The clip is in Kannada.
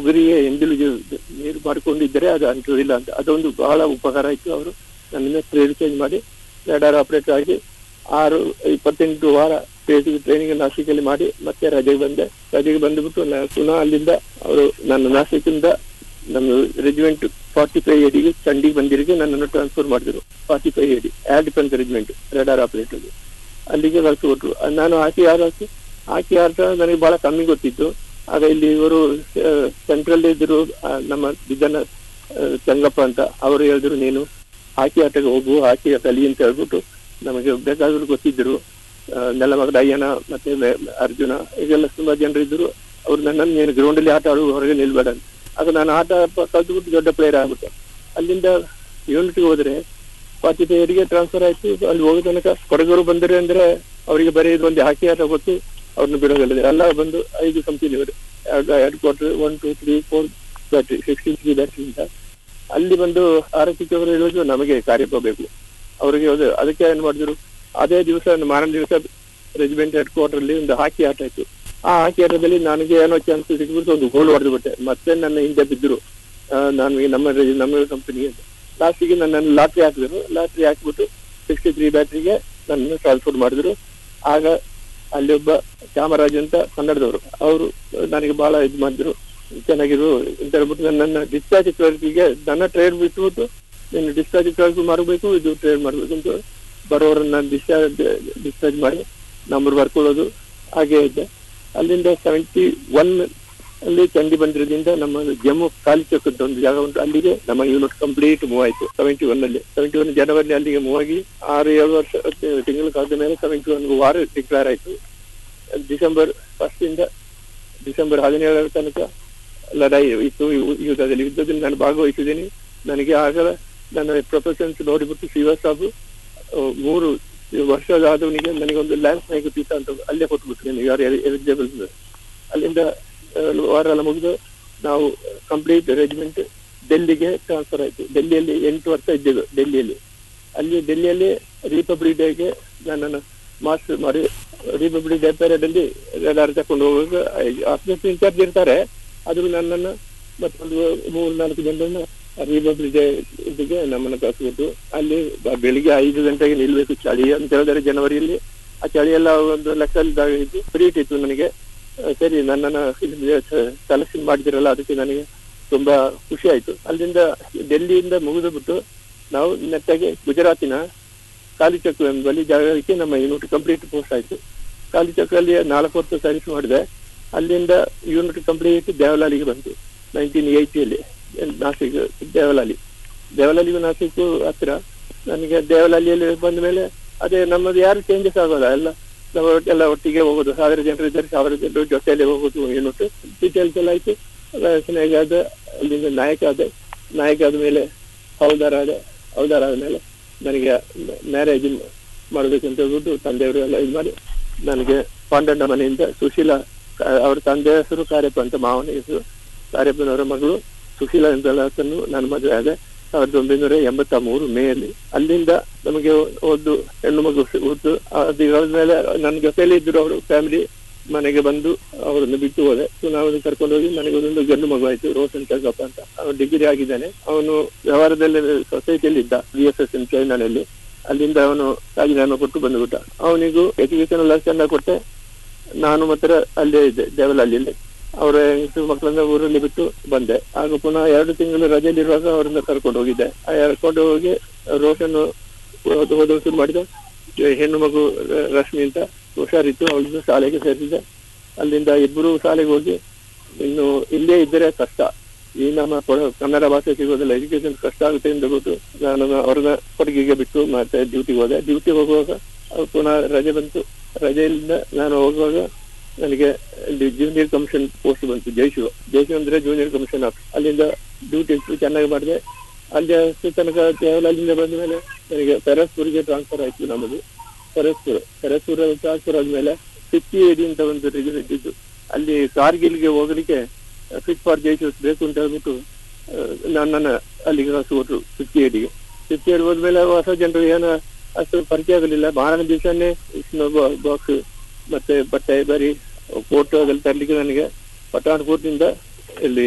ಉಗುರಿಗೆ ಎಂದಿಲು ನೀರು ಮಾಡಿಕೊಂಡಿದ್ದರೆ ಅದು ಅಂಟುವುದಿಲ್ಲ ಅಂತ ಅದೊಂದು ಬಹಳ ಉಪಕಾರ ಆಯ್ತು ಅವರು ನನ್ನಿಂದ ಟ್ರೇಡ್ ಚೇಂಜ್ ಮಾಡಿ ರೇಡಾರ್ ಆಪರೇಟರ್ ಆಗಿ ಆರು ಇಪ್ಪತ್ತೆಂಟು ವಾರ ಬೇಸಿಗೆ ಟ್ರೈನಿಂಗ್ ನಾಸಿಕಲ್ಲಿ ಮಾಡಿ ಮತ್ತೆ ರಜೆಗೆ ಬಂದೆ ರಜೆಗೆ ಬಂದುಬಿಟ್ಟು ನಾ ಪುನಃ ಅಲ್ಲಿಂದ ಅವರು ನನ್ನ ನಾಸಿಕಿಂದ ನಮ್ಮ ರೆಜಿಮೆಂಟ್ ಫಾರ್ಟಿ ಫೈವ್ ಏಡಿಗೆ ಚಂಡಿಗೆ ಬಂದಿರಿಗೆ ನನ್ನನ್ನು ಟ್ರಾನ್ಸ್ಫರ್ ಮಾಡಿದ್ರು forty five AD air defence regiment radar ಆಪರೇಟರ್ಗೆ ಅಲ್ಲಿಗೆ ಕಳಿಸ್ಕೊಟ್ರು ಅದ್ ನಾನು ಹಾಕಿ ಯಾರು ಹಾಕಿ ಹಾಕಿ ಆಟ ನನಗೆ ಬಹಳ ಕಮ್ಮಿ ಗೊತ್ತಿತ್ತು ಆಗ ಇಲ್ಲಿ ಇವರು ಸೆಂಟ್ರಲ್ ಇದ್ರು ಆ, ನಮ್ಮ ಬಿದ್ದನ ಚಂಗಪ್ಪ ಅಂತ ಅವರು ಹೇಳಿದ್ರು ನೀನು ಹಾಕಿ ಆಟಕ್ಕೆ ಹೋಗು ಹಾಕಿ ಕಲಿ ಅಂತ ಹೇಳ್ಬಿಟ್ಟು ನಮಗೆ ಬೇಕಾದ್ರು ಗೊತ್ತಿದ್ರು ಆ, ನೆಲಮಗದ ಅಯ್ಯನ ಮತ್ತೆ ಮೆ- ಅರ್ಜುನ ಈಗೆಲ್ಲ ತುಂಬಾ ಜನರು ಇದ್ರು ಅವ್ರು ನನ್ನನ್ನು ನೀನು ಗ್ರೌಂಡ್ ಅಲ್ಲಿ ಆಟ ಆಡುವ ಹೊರಗೆ ನಿಲ್ಬೇಡ ಅಂತ ಆಗ ನಾನು ಆಟ ಪ- ಕಲ್ತ್ಬಿಟ್ಟು ದೊಡ್ಡ ಪ್ಲೇಯರ್ ಆಗ್ಬಿಟ್ಟೆ ಅಲ್ಲಿಂದ ಯೂನಿಟ್ಗೆ ಹೋದ್ರೆ ಫಾರ್ಟಿ ಫೈವ್ಗೆ ಟ್ರಾನ್ಸ್ಫರ್ ಆಯ್ತು ಅಲ್ಲಿ ಹೋಗೋ ತನಕ ಹೊರಗರು ಬಂದರೆ ಅಂದ್ರೆ ಅವರಿಗೆ ಬರೀ ಇದು ಒಂದು ಹಾಕಿ ಆಟ ಗೊತ್ತು ಅವ್ರನ್ನ ಬಿಡೋದಿಲ್ಲ ಎಲ್ಲ ಬಂದು ಐದು ಕಂಪನಿ ಎರಡು ಎರಡು quarter one two three four battery sixty three battery ಅಂತ ಅಲ್ಲಿ ಬಂದು ಆರೋಗ್ಯಕ್ಕೆ ಅವರು ಹೇಳಿದ್ರು ನಮಗೆ ಕಾರ್ಯಪ್ಪ ಬೇಕು ಅವರಿಗೆ ಅದು ಅದಕ್ಕೆ ಏನ್ ಮಾಡಿದ್ರು ಅದೇ ದಿವಸ ಮಾರನೇ ದಿವಸ ರೆಜಿಮೆಂಟ್ ಹೆಡ್ ಕ್ವಾರ್ಟರ್ ಅಲ್ಲಿ ಒಂದು ಹಾಕಿ ಆಟ ಇತ್ತು ಆ ಹಾಕಿ ಆಟದಲ್ಲಿ ನನಗೆ ಏನೋ ಚಾನ್ಸ್ ಸಿಕ್ಬಿಟ್ಟು ಒಂದು ಗೋಲ್ ಹೊಡೆದು ಬಿಟ್ಟೆ ಮತ್ತೆ ನನ್ನ ಹಿಂದೆ ಬಿದ್ದರು ಆ, ನಾನು ಈ ನಮ್ಮ ರೆ- ನಮ್ಮ ಕಂಪನಿ ಲಾಸ್ಟಿಗೆ ನನ್ನನ್ನು ಲಾಟ್ರಿ ಹಾಕಿದ್ರು ಲಾಟ್ರಿ ಹಾಕ್ಬಿಟ್ಟು ಸಿಕ್ಸ್ಟಿ ತ್ರೀ ಬ್ಯಾಟ್ರಿಗೆ ನನ್ನನ್ನು ಟ್ರಾನ್ಸ್ಫರ್ ಮಾಡಿದ್ರು ಆಗ ಅಲ್ಲಿ ಒಬ್ಬ ಚಾಮರಾಜ್ ಅಂತ ಕನ್ನಡದವರು ಅವರು ನನಗೆ ಬಹಳ ಇದು ಮಾಡಿದ್ರು ಚೆನ್ನಾಗಿರು ಅಂತ ಹೇಳ್ಬಿಟ್ಟು ನನ್ನನ್ನು ಡಿಸ್ಚಾರ್ಜ್ ಕ್ಲರ್ಕಿಗೆ ನನ್ನ ಟ್ರೇಡ್ ಬಿಟ್ಬಿಟ್ಟು ನೀನು ಡಿಸ್ಚಾರ್ಜ್ ಕ್ಲರ್ಕ್ ಮಾಡಬೇಕು ಇದು ಟ್ರೇಡ್ ಮಾಡಬೇಕು ಅಂತ ಬರೋರನ್ನ ಡಿಸ್ಚಾರ್ಜ್ ಡಿಸ್ಚಾರ್ಜ್ ಮಾಡಿ ನಂಬರ್ ಬರ್ಕೊಳ್ಳೋದು ಹಾಗೆ ಇದ್ದೆ ಅಲ್ಲಿಂದ ಸೆವೆಂಟಿ ಒನ್ ಅಲ್ಲಿ ಚಂಡಿ ಬಂದಿರೋದ್ರಿಂದ ನಮ್ಮ ಜಮ್ಮು ಖಾಲಿ ಚೌಕದ ಒಂದು ಜಾಗ ಉಂಟು ಅಲ್ಲಿಗೆ ನಮ್ಮ ಯೂನಿಟ್ ಕಂಪ್ಲೀಟ್ ಮೂವ್ ಆಯ್ತು ಸೆವೆಂಟಿ ಒನ್ ಅಲ್ಲಿ ಸೆವೆಂಟಿ ಒನ್ ಜನವರಿ ಅಲ್ಲಿಗೆ ಮೂವ್ ಆಗಿ ಆರು ಏಳು ವರ್ಷ ತಿಂಗಳು ಕಾದ ಮೇಲೆ ಸೆವೆಂಟಿ ಒನ್ ವಾರ ಡಿಕ್ಲೇರ್ ಆಯ್ತು ಡಿಸೆಂಬರ್ ಫಸ್ಟ್ ಇಂದ ಡಿಸೆಂಬರ್ ಹದಿನೇಳರ ತನಕ ಲಡಾಯಿ ಇತ್ತು ಯು- ಯುದ್ಧದಲ್ಲಿ ಯುದ್ಧದಲ್ಲಿ ನಾನು ಭಾಗವಹಿಸಿದ್ದೀನಿ ನನಗೆ ಆಗ ನನ್ನ ಪ್ರೊಫೆಷನ್ಸ್ ನೋಡಿಬಿಟ್ಟು ಶಿವ ಸಾಬು ಆ, ಮೂರು ವರ್ಷದಾದವನಿಗೆ ನನಗೊಂದು ಲ್ಯಾಂಡ್ ಸ್ನೇಹಿತ ಅಂತ ಅಲ್ಲೇ ಕೊಟ್ಬಿಟ್ರು ಯಾರು ಎಲಿಜಿಬಲ್ ಅಲ್ಲಿಂದ ಆ, ವಾರ ಎಲ್ಲ ಮುಗಿದು ನಾವು ಕಂಪ್ಲೀಟ್ ರೆಜಿಮೆಂಟ್ ಡೆಲ್ಲಿಗೆ ಟ್ರಾನ್ಸ್ಫರ್ ಆಯ್ತು ಡೆಲ್ಲಿಯಲ್ಲಿ ಎಂಟು ವರ್ಷ ಇದ್ದೇವೆ ಡೆಲ್ಲಿಯಲ್ಲಿ ಅಲ್ಲಿ ಡೆಲ್ಲಿಯಲ್ಲಿ ರಿಪಬ್ಲಿಕ್ ಡೇಗೆ ನನ್ನನ್ನು ಮಾಸ್ಟರ್ ಮಾಡಿ ರಿಪಬ್ಲಿಕ್ ಡೇ ಪೇರಿಯಡ್ ಅಲ್ಲಿ ರೆಡಾರ್ ತಕೊಂಡು ಹೋಗುವಾಗ ಆಫೀಸ್ ಇನ್ಚಾರ್ಜ್ ಇರ್ತಾರೆ ಆದ್ರೂ ನನ್ನನ್ನು ಮತ್ತೊಂದು ಮೂರು ನಾಲ್ಕು ಜನರನ್ನ ರಿಪಬ್ಲಿಕ್ ಡೇ ಇದಕ್ಕೆ ನಮ್ಮನ್ನು ಕಳಿಸ್ಬಿಟ್ಟು ಅಲ್ಲಿ ಬ- ಬೆಳಿಗ್ಗೆ ಐದು ಗಂಟೆಗೆ ನಿಲ್ಬೇಕು ಚಳಿ ಅಂತ ಹೇಳಿದ್ರೆ ಜನವರಿಯಲ್ಲಿ ಆ ಚಳಿ ಎಲ್ಲ ಒಂದು ಲೆಕ್ಕದಲ್ಲಿ ಇದ್ದು ಫ್ರೀಟ್ ಇತ್ತು ನನಗೆ ಆ, ಸರಿ ನನ್ನನ್ನು ಸೆಲೆಕ್ಷನ್ ಮಾಡಿದಿರಲ್ಲ ಅದಕ್ಕೆ ನನಗೆ ತುಂಬಾ ಖುಷಿ ಆಯ್ತು ಅಲ್ಲಿಂದ ಡೆಲ್ಲಿಯಿಂದ ಮುಗಿದು ಬಿಟ್ಟು ನಾವು ನೆಟ್ಟಾಗಿ ಗುಜರಾತಿನ ಕಾಲಿಚಕ್ರ ಎಂಬಲ್ಲಿ ಜಾಗಕ್ಕೆ ನಮ್ಮ ಯೂನಿಟ್ ಕಂಪ್ಲೀಟ್ ಪೋಸ್ಟ್ ಆಯ್ತು ಕಾಲಿಚಕ್ರಲ್ಲಿ ನಾಲ್ಕು ವರ್ಷ ಸರ್ವಿಸ್ ಮಾಡಿದೆ ಅಲ್ಲಿಂದ ಯೂನಿಟ್ ಕಂಪ್ಲೀಟ್ ದೇವಲಾಲಿಗೆ ಬಂತು ನೈನ್ಟೀನ್ ಏಯ್ಟಿಯಲ್ಲಿ ನಾಸಿಕ್ ದೇವಲಾಲಿ ದೇವಲಾಲಿಗೂ ನಾಸಿಕ್ ಹತ್ರ ನನಗೆ ದೇವಲಾಲಿಯಲ್ಲಿ ಬಂದ ಮೇಲೆ ಅದೇ ನಮ್ಮದು ಯಾರು ಚೇಂಜಸ್ ಆಗೋಲ್ಲ ಎಲ್ಲ ನಾವು ಎಲ್ಲ ಒಟ್ಟಿಗೆ ಹೋಗೋದು ಸಾವಿರ ಜನರು ಇದ್ದಾರೆ ಸಾವಿರ ಜನರು ಜೊತೆಯಲ್ಲಿ ಹೋಗೋದು ಯೂನಿಟ್ ಡೀಟೇಲ್ಸ್ ಎಲ್ಲ ಆಯ್ತು ಸ್ನೇಹ ಆದ ಅಲ್ಲಿಂದ ನಾಯಕ ಆದ ನಾಯಕ ಆದ ಮೇಲೆ ಹೌದಾರ ಆದ ಹೌದಾರ ಆದ್ಮೇಲೆ ನನಗೆ ಮ್ಯಾರೇಜ್ ಮಾಡಬೇಕು ಅಂತ ಹೇಳ್ಬಿಟ್ಟು ತಂದೆಯವರು ಎಲ್ಲ ಇದು ಮಾಡಿ ನನಗೆ ಪಾಂಡಣ್ಣ ಮನೆಯಿಂದ ಸುಶೀಲಾ ಆ, ಅವ್ರ ತಂದೆ ಹೆಸರು ಕಾರ್ಯಪ್ಪ ಅಂತ ಮಾವನ ಹೆಸರು ಕಾರ್ಯಪ್ಪನವರ ಮಗಳು ಸುಶೀಲಾ ಎಂಬೆಲ್ಲತನ್ನು ನಾನು ಮದುವೆ ಆದೆ ಸಾವಿರದ ಒಂಬೈನೂರ ಎಂಬತ್ತ ಮೂರು ಮೇಯಲ್ಲಿ ಅಲ್ಲಿಂದ ನಮಗೆ ಒಂದು ಹೆಣ್ಣು ಮಗು ಹುಟ್ಟು ಅದು ಮೇಲೆ ನನ್ನ ಜೊತೆಯಲ್ಲಿ ಇದ್ರು ಅವರು ಫ್ಯಾಮಿಲಿ ಮನೆಗೆ ಬಂದು ಅವರನ್ನು ಬಿಟ್ಟು ಹೋದೆ ಸೊ ನಾವು ಕರ್ಕೊಂಡು ಹೋಗಿ ನನಗೆ ಒಂದೊಂದು ಗಂಡು ಮಗು ಆಯ್ತು ರೋಷನ್ ಚಂಗಪ್ಪ ಅಂತ ಅವನು ಡಿಗ್ರಿ ಆಗಿದ್ದಾನೆ ಅವನು ವ್ಯವಹಾರದಲ್ಲಿ ಸೊಸೈಟಿಯಲ್ಲಿ ಇದ್ದ ಬಿ ಎಸ್ ಎಸ್ ಎನ್ ಚೈನಾನಲ್ಲಿ ಅಲ್ಲಿಂದ ಅವನು ರಾಜೀನಾಮೆ ಕೊಟ್ಟು ಬಂದುಬಿಟ್ಟ ಅವನಿಗೂ ಎಜುಕೇಶನ್ ಎಲ್ಲ ಚೆನ್ನಾಗಿ ಕೊಟ್ಟೆ ನಾನು ಮಾತ್ರ ಅಲ್ಲೇ ಇದ್ದೆ ದೇವಲಹಳ್ಳಿಯಲ್ಲಿ ಅವರ ಹೆಂಗಸು ಮಕ್ಕಳನ್ನ ಊರಲ್ಲಿ ಬಿಟ್ಟು ಬಂದೆ ಆಗ ಪುನಃ ಎರಡು ತಿಂಗಳು ರಜೆಯಲ್ಲಿರುವಾಗ ಅವರನ್ನ ಕರ್ಕೊಂಡು ಹೋಗಿದ್ದೆ ಆ ಕರ್ಕೊಂಡು ಹೋಗಿ ರೋಷನ್ ಹೋದ ಹೋದ ಶುರು ಮಾಡಿದ ಹೆಣ್ಣು ಮಗು ರ- ರಶ್ಮಿ ಅಂತ ಹುಷಾರಿತ್ತು ಅವಳನ್ನು ಶಾಲೆಗೆ ಸೇರಿಸಿದೆ ಅಲ್ಲಿಂದ ಇಬ್ಬರು ಶಾಲೆಗೆ ಹೋಗಿ ಇನ್ನು ಇಲ್ಲೇ ಇದ್ದರೆ ಕಷ್ಟ ಈ ನಮ್ಮ ಕೊಡ- ಕನ್ನಡ ಭಾಷೆ ಸಿಗೋದಿಲ್ಲ ಎಜುಕೇಶನ್ ಕಷ್ಟ ಆಗುತ್ತೆ ಅಂತ ಗೊತ್ತು ನಾನು ಅವ್ರನ್ನ ಕೊಡಗಿಗೆ ಬಿಟ್ಟು ಮತ್ತೆ ಡ್ಯೂಟಿಗೆ ಹೋದೆ ಡ್ಯೂಟಿಗೆ ಹೋಗುವಾಗ ಅವ್ರು ಪುನಃ ರಜೆ ಬಂತು ರಜೆಯಿಂದ ನಾನು ಹೋಗುವಾಗ ನನಗೆ ಇಲ್ಲಿ ಜೂನಿಯರ್ ಕಮಿಷನ್ ಪೋಸ್ಟ್ ಬಂತು ಜೈಶು ಜೈಶು ಅಂದ್ರೆ ಜೂನಿಯರ್ ಕಮಿಷನ್ ಆಫ್ ಅಲ್ಲಿಂದ ಡ್ಯೂಟಿ ಇತ್ತು ಚೆನ್ನಾಗಿ ಮಾಡಿದೆ ಅಲ್ಲಿ ಅಷ್ಟು ತನಕ ಕೇವಲ ಅಲ್ಲಿಂದ ಬಂದ ಮೇಲೆ ನನಗೆ ಫೆರಸ್ಪುರಿಗೆ ಟ್ರಾನ್ಸ್ಫರ್ ಆಯ್ತು ನಮ್ಮದು ಫೆರಸ್ಪುರ ಫೆರಸ್ಪುರ ಟ್ರಾನ್ಸ್ಫರ್ ಆದ್ಮೇಲೆ ಸಿಕ್ಕಿ ಏಡಿ ಅಂತ ಒಂದು ರೆಜಿಮೆಂಟ್ ಇತ್ತು ಅಲ್ಲಿ ಕಾರ್ಗಿಲ್ಗೆ ಹೋಗ್ಲಿಕ್ಕೆ ಫಿಟ್ ಫಾರ್ ಜೈಶೂಸ್ ಬೇಕು ಅಂತ ಹೇಳ್ಬಿಟ್ಟು ಆ, ನನ್ನನ್ನ ಅಲ್ಲಿಗೆ ಕಳಿಸ್ಕೊಟ್ರು ಸಿಕ್ಕಿ ಏಡಿಗೆ ಸಿಕ್ಕಿ ಏಡಿ ಹೋದ್ಮೇಲೆ ಹೊಸ ಜನರು ಏನು ಅಷ್ಟು ಪರಿಚಯ ಆಗಲಿಲ್ಲ ಮಾರನೇ ದಿವಸನೇ ಬಾಕ್ಸ್ ಮತ್ತೆ ಬಟ್ಟೆ ಬರಿ ಫೋಟೋ ಅದೆಲ್ಲ ತರ್ಲಿಕ್ಕೆ ನನಗೆ ಪಠಾಣ್ಕೋಟ್ನಿಂದ ಇಲ್ಲಿ